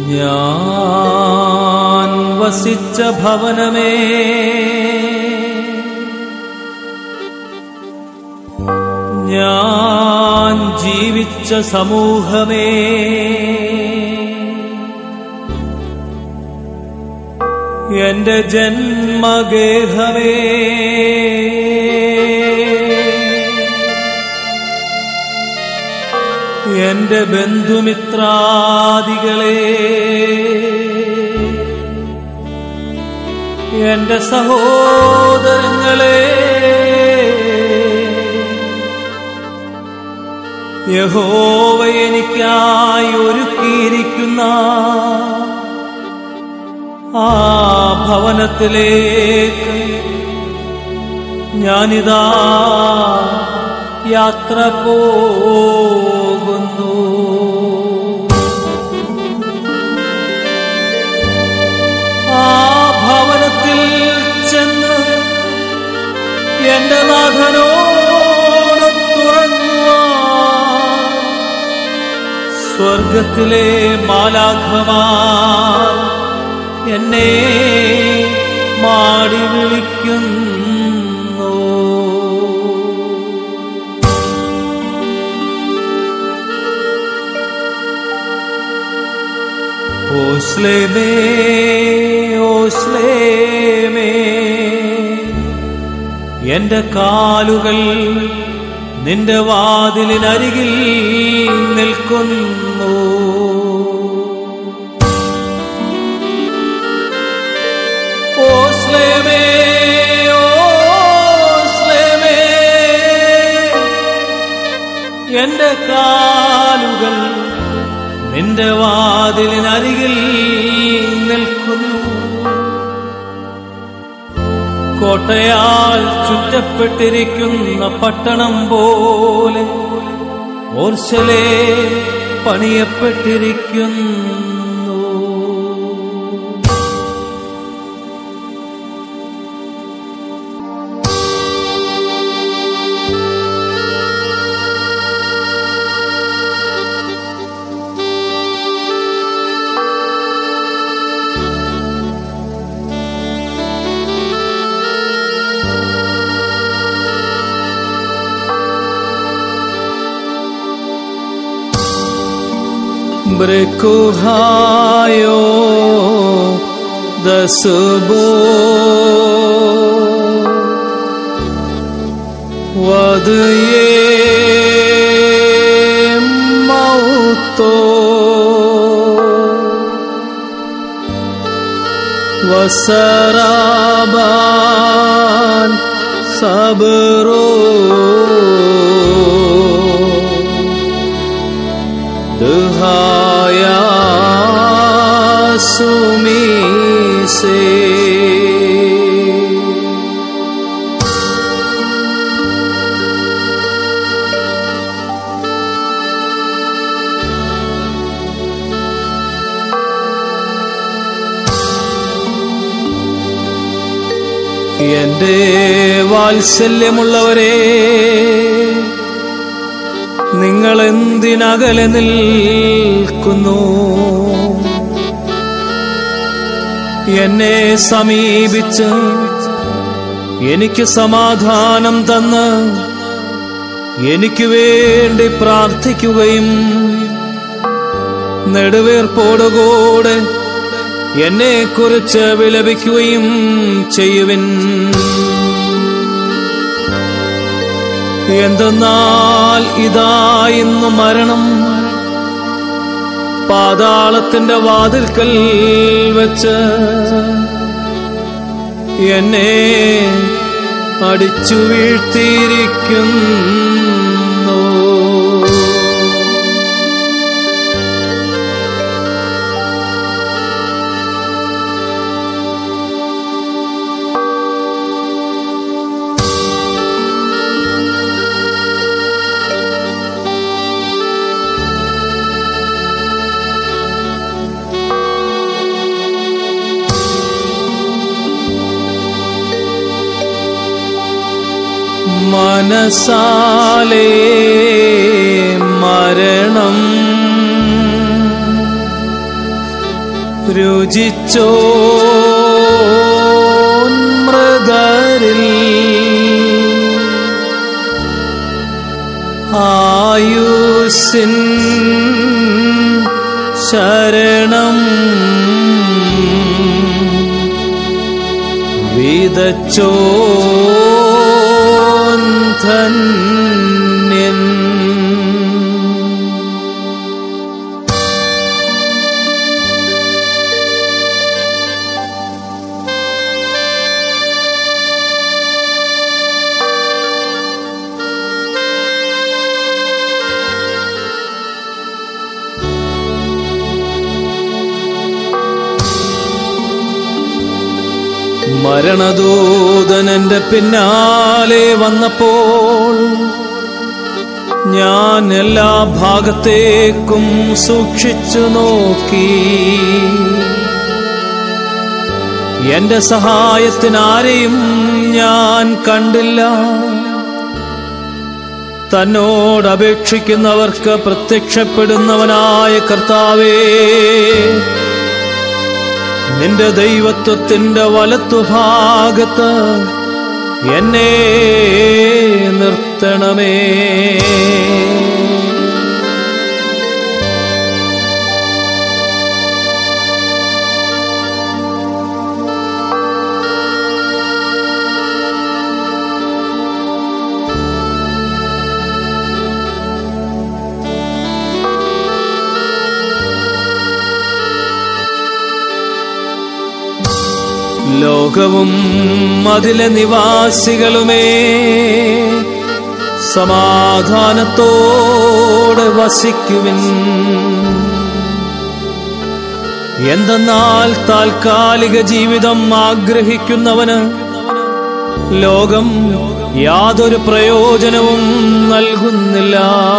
ഞാൻ വസിച്ച ഭവനമേ ഞാൻ ജീവിച്ച സമൂഹമേ എന്റെ ജന്മഗേഹമേ എന്റെ ബന്ധുമിത്രാദികളെ എന്റെ സഹോദരങ്ങളെ യഹോവ എനിക്കായി ഒരുക്കിയിരിക്കുന്ന ആ ഭവനത്തിലേക്ക് ഞാനിതാ യാത്ര പോകുന്നു ആ ഭവനത്തിൽ ചെന്ന് എന്റെ നാഥനോട് തുറങ്ങുവാൻ സ്വർഗത്തിലെ മാലാഖമാർ എന്നെ മാടി വിളിക്കുന്നു ഓസ്ലേമേ ഓസ്ലേമേ എന്റെ കാലുകൾ നിന്റെ വാതിലിനരികിൽ നിൽക്കുന്നു ഓസ്ലേമേ ഓസ്ലേമേ എന്റെ കാലുകൾ നിന്റെ വാതിലിനരികിൽ നിൽക്കുന്നു കോട്ടയാൽ ചുറ്റപ്പെട്ടിരിക്കുന്ന പട്ടണം പോലെ ഓർശലേ പണിയപ്പെട്ടിരിക്കുന്നു Brekuhayo dasbo Vadye mauto Vasaraban sabro Dehaya sumise എന്റെ വാത്സല്യമുള്ളവരെ നിങ്ങൾ എന്തിനകലെ നിൽക്കുന്നു എന്നെ സമീപിച്ച് എനിക്ക് സമാധാനം തന്ന് എനിക്ക് വേണ്ടി പ്രാർത്ഥിക്കുകയും നെടുവേർപ്പോടുകൂടെ എന്നെ കുറിച്ച് വിലപിക്കുകയും ചെയ്യുവിൻ എന്തെന്നാൽ ഇതാ ഇന്ന് മരണം പാതാളത്തിന്റെ വാതിൽക്കൽ വെച്ച് എന്നെ അടിച്ചു വീഴ്ത്തിയിരിക്കുന്നു മനസാലേ മരണം രുചിച്ചോ മൃദരിൽ ആയുസിൻ ശരണം വിതച്ചോ ധന്യൻ മരണദൂതൻ എന്റെ പിന്നാലെ വന്നപ്പോൾ ഞാൻ എല്ലാ ഭാഗത്തേക്കും സൂക്ഷിച്ചു നോക്കി എന്റെ സഹായത്തിനാരെയും ഞാൻ കണ്ടില്ല തന്നോട് അപേക്ഷിക്കുന്നവർക്ക് പ്രത്യക്ഷപ്പെടുന്നവനായ കർത്താവേ നിന്റെ ദൈവത്വത്തിന്റെ വലത്തുഭാഗത്ത് എന്നെ നിർത്തണമേ ലോകവും അതിലെ നിവാസികളുമേ സമാധാനത്തോടെ വസിക്കുവിൻ എന്തെന്നാൽ താൽക്കാലിക ജീവിതം ആഗ്രഹിക്കുന്നവന് ലോകം യാതൊരു പ്രയോജനവും നൽകുന്നില്ല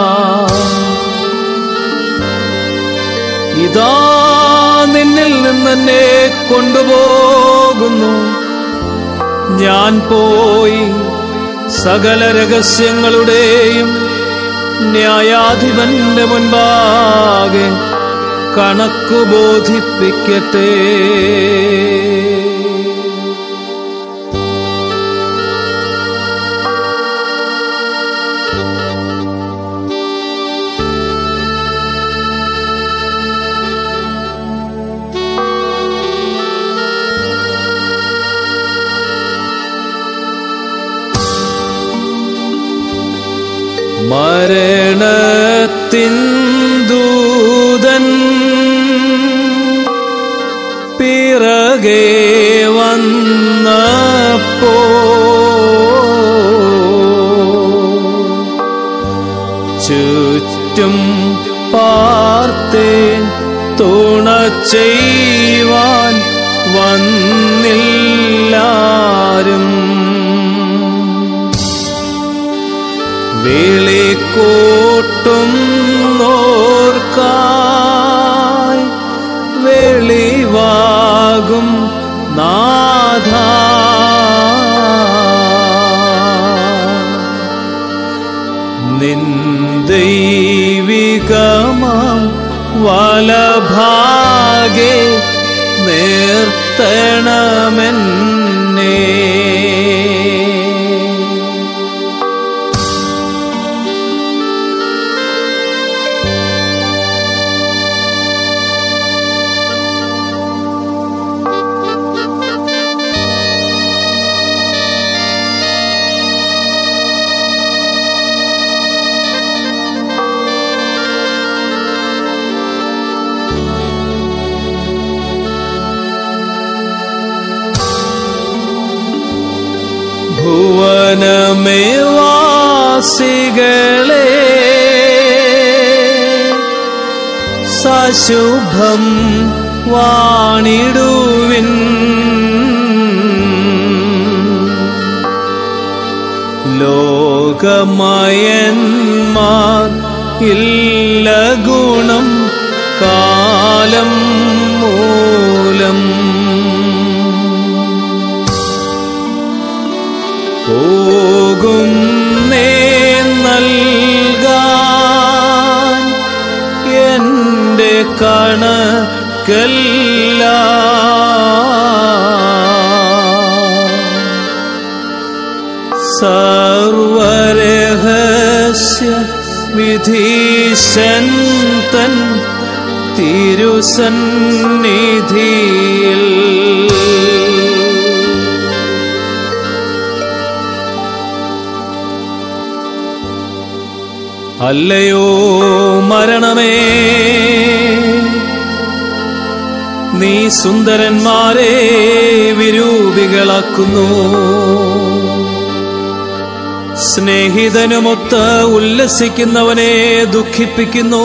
ഇതാ നിന്നിൽ നിന്നെന്നെ കൊണ്ടുപോകുന്നു ഞാൻ പോയി സകല രഹസ്യങ്ങളുടെയും ന്യായാധിപന്റെ മുൻപാകെ കണക്കു ബോധിപ്പിക്കട്ടെ മരണത്തിൻ ദൂതൻ പിറകെ വന്നപ്പോ ചുറ്റും പാർത്തേൻ തുണ ചെയ്യുവാൻ വന്നില്ലാരും വിളിക്കൂട്ടും നോർക്കായി വെളിവാകും നാഥ നിന്ദൈവികമാം വലഭാഗെ നിർത്തണമെന്നേ ഭുവനമേ വാസികളെ സശുഭം വാണിടുവിൻ ലോകമയന്മാർ ഇല്ല ഗുണം കാലം മൂലം പോകും നേ നൽകാൻ എൻ്റെ കണ സർവരഹസ്യ വിധീശൻ തൻ തിരുസന്നിധിയിൽ അല്ലയോ മരണമേ നീ സുന്ദരന്മാരെ വിരൂപികളാക്കുന്നു സ്നേഹിതനുമൊത്ത് ഉല്ലസിക്കുന്നവനെ ദുഃഖിപ്പിക്കുന്നു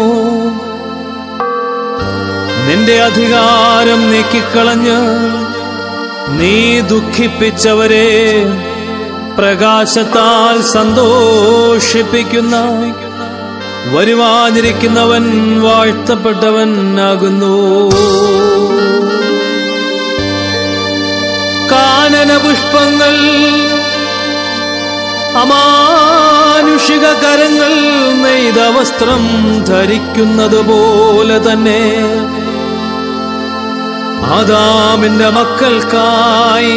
നിന്റെ അധികാരം നീക്കിക്കളഞ്ഞ് നീ ദുഃഖിപ്പിച്ചവരെ പ്രകാശത്താൽ സന്തോഷിപ്പിക്കുന്ന വരുവാനിരിക്കുന്നവൻ വാഴ്ത്തപ്പെട്ടവൻ ആകുന്നു കാനന പുഷ്പങ്ങൾ അമാനുഷിക കരങ്ങൾ നെയ്ത വസ്ത്രം ധരിക്കുന്നത് പോലെ തന്നെ ആദാമിന്റെ മക്കൾക്കായി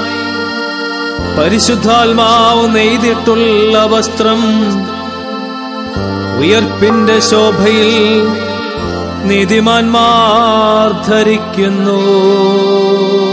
പരിശുദ്ധാത്മാവ് നെയ്തിട്ടുള്ള വസ്ത്രം ഉയർപ്പിന്റെ ശോഭയിൽ നീതിമാന്മാർ ധരിക്കുന്നു